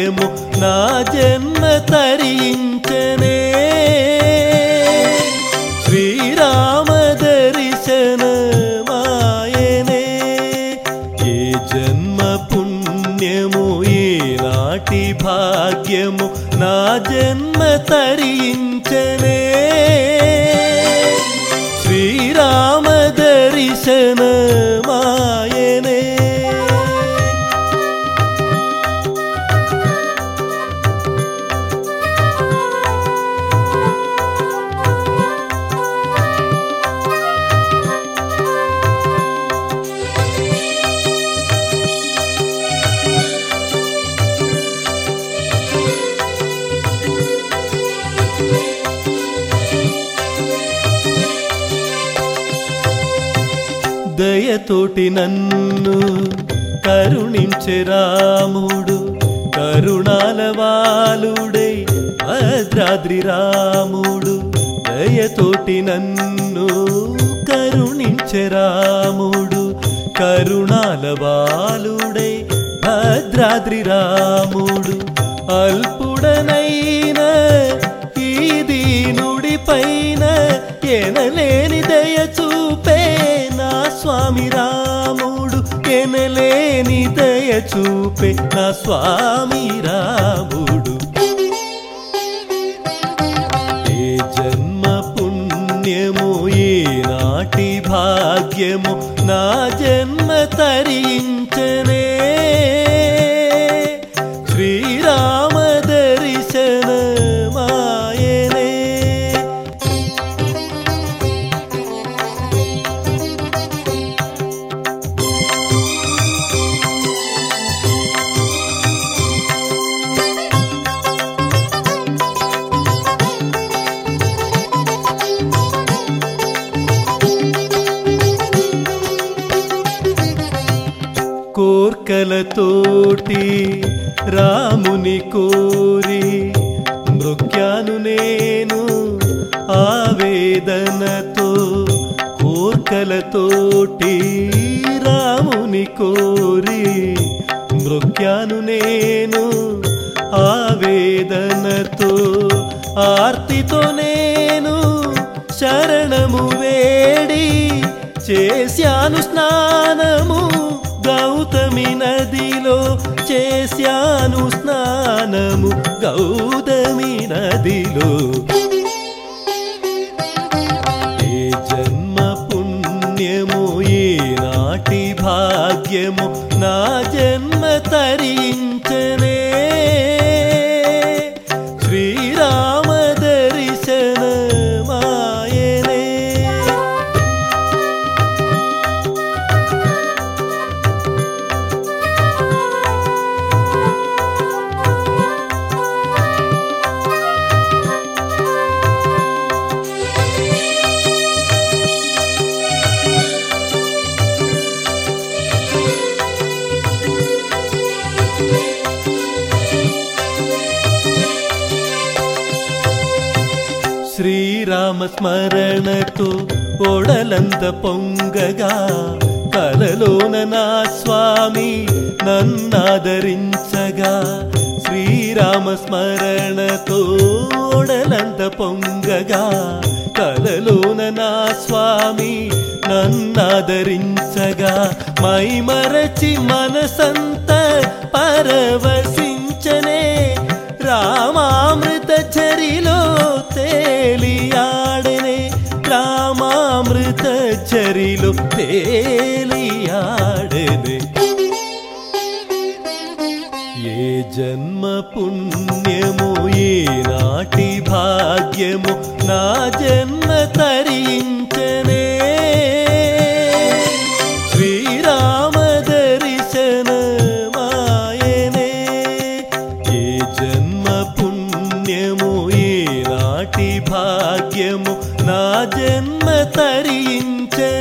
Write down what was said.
భాగ్యము నా జన్మ తరించనే శ్రీరామ దర్శన మాయనే ఏ జన్మ పుణ్యము ఏనాటి భాగ్యము నా జన్మ తరించనే శ్రీరామ దర్శన మాయనే దయతోటి నన్ను కరుణించే రాముడు కరుణాల వాలుడై భద్రాద్రి రాముడు దయతోటి నన్ను కరుణించే రాముడు కరుణాల వాలుడై భద్రాద్రి రాముడు అల్పుడనైన ఈ దీనుడి పైన ఎనలేని దయ చూపే నా స్వామి రాముడు ఎనలేని దయ చూపే నా స్వామి రాముడు ఏ జన్మ పుణ్యము ఏ నాటి భాగ్యము నా జన్మ తరించనే శ్రీరామ దర్శన మాయనే కోర్కలతోటి రాముని కోరి మృక్యాను నేను ఆవేదనతో కోర్కలతోటి రాముని కోరి మృక్యాను నేను ఆవేదనతో ఆర్తితో నేను శరణము వేడి చేశాను స్నానము గౌతమి నదిలో చేశాను స్నానము గౌతమి నదిలో ఏ జన్మ పుణ్యము ఏ నాటి భాగ్యము నా జన్మ తరించనే శ్రీరామ దర్శన మాయనే శ్రీరామ స్మరణతో ఒడలంత పొంగగా కలలోన నా స్వామి నన్నాదరించగా శ్రీరామ స్మరణతో ఒడలంత పొంగగా కలలోన నా స్వామి నన్నాదరించగా మై మరచి మనసంత పరవశించనే రామామృత చరిలో తేలియాడనే రామామృత చరిలో తేలియాడనే ఏ జన్మ పుణ్యము ఏ నాటి భాగ్యము నా జన్మ తరించనే శ్రీరామ దర్శన మాయనే ఏ జన్మ పుణ్యము ఏ నాటి భాగ్యము నా జన్మ తరించనే